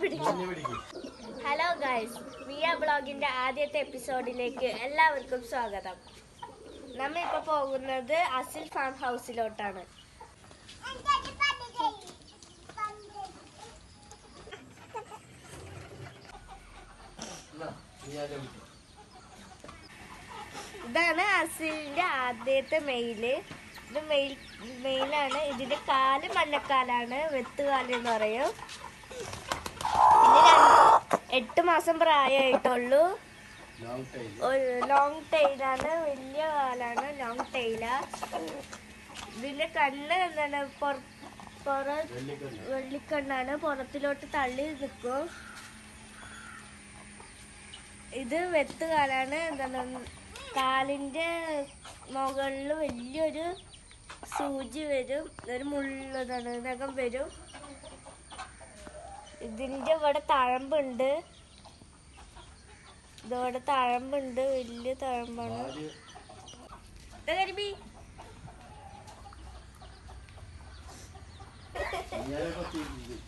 പിടിക്കും hello guys Miya ബ്ലോഗിന്റെ ആദ്യത്തെ എപ്പിസോഡിലേക്ക് എല്ലാവർക്കും സ്വാഗതം നമ്മ ഇപ്പൊ പോകുന്നത് അസിൽ ഫാം ഹൗസിലോട്ടാണ് ഇതാണ് അസിലിന്റെ ആദ്യത്തെ മെയില് ഇത് മെയിൽ മെയിലാണ് ഇതിന്റെ കാല് മഞ്ഞക്കാലാണ് വെത്തുകാല് എന്ന് പറയും പിന്നെ രണ്ട് എട്ട് മാസം പ്രായമായിട്ടുള്ളൂ ലോങ് ടൈം ഒരു ലോങ് ടൈലാണ് വലിയ കാലാണ് ലോങ് ടൈല ഇതിന്റെ കണ്ണ് എന്താണ് പുറ- പുറ വെള്ളിക്കണ്ണ് വെള്ളിക്കണ്ണാണ് പുറത്തിലോട്ട് തള്ളി നിൽക്കും ഇത് വെത്ത് കാലാണ് എന്താണ് കാലിന്റെ മുകളിൽ വലിയൊരു സൂചി വരും ഒരു മുള്ളതാണ് നഖം വരും ഇതിന്റെ ഇവിടെ തഴമ്പുണ്ട് ഇതോടെ തഴമ്പുണ്ട് വലിയ തഴമ്പാണ് പാല് ദേ കരിമി. ഇയാളെ കൊത്തി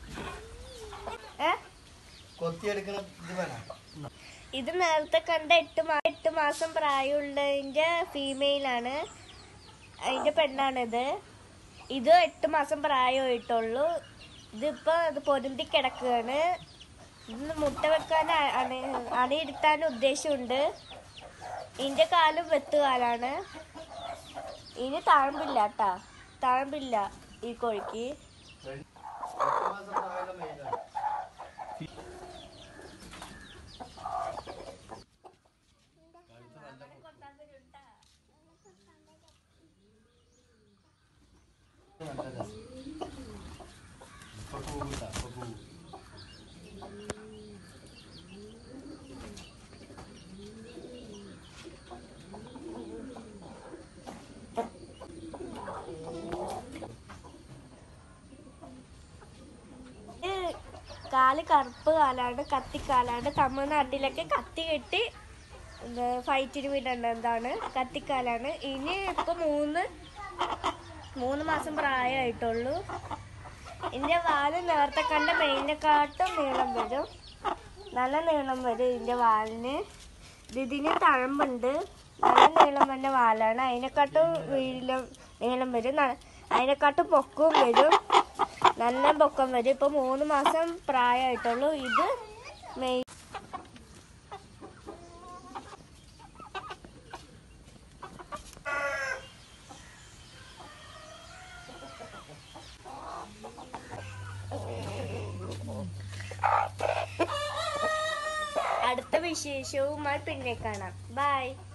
ഏ? കൊത്തിയെടുക്കണ ഇത് വേണം ഇത് നേരത്തെ കണ്ട എട്ട് മാ എട്ട് മാസം പ്രായമുള്ളതിന്റെ ഫീമെയിലാണ് അതിന്റെ പെണ്ണാണിത് ഇത് എട്ട് മാസം പ്രായമായിട്ടുള്ളൂ ഇതിപ്പോ ഇത് പൊരുന്തി കിടക്കുകയാണ് ഇത് മുട്ട വെക്കാൻ അ- അണി അണിയിരുത്താൻ ഉദ്ദേശമുണ്ട് ഇതിന്റെ കാലും വെത്തുകാലാണ് ഇനി തഴമ്പില്ല കേട്ടാ തഴമ്പില്ല ഈ കോഴിക്ക് എട്ട് മാസം പ്രായമുള്ള മെയിലാണ് നല്ലതാ. ഇപ്പൊ പോകൂട്ടാ, ഇപ്പൊ പോവും. ഇത് കാല് കറുപ്പ് കാലാണ് കത്തിക്കാലാണ് തമിഴ്നാട്ടിലൊക്കെ കത്തി കെട്ടി ഇത് ഫൈറ്റിന് വിടേണ്ട എന്താണ് കത്തിക്കാലാണ് ഇനി ഇപ്പൊ മൂന്ന് മൂന്ന് മാസം പ്രായമായിട്ടുള്ളൂ ഇതിന്റെ വാല് നേരത്തെ കണ്ട മെയിനെക്കാട്ടും നീളം വരും നല്ല നീളം വരും ഇതിന്റെ വാലിന് ഇത് ഇതിന് തഴമ്പുണ്ട് നല്ല നീളം വന്ന വാലാണ് അതിനെക്കാട്ടും വീലം നീളം വരും ന- അതിനെക്കാട്ടും പൊക്കവും വരും നല്ല പൊക്കം വരും ഇപ്പൊ മൂന്ന് മാസം പ്രായമായിട്ടുള്ളൂ ഇത് മെയ് അടുത്ത വിശേഷവുമായി പിന്നെ കാണാം ബൈ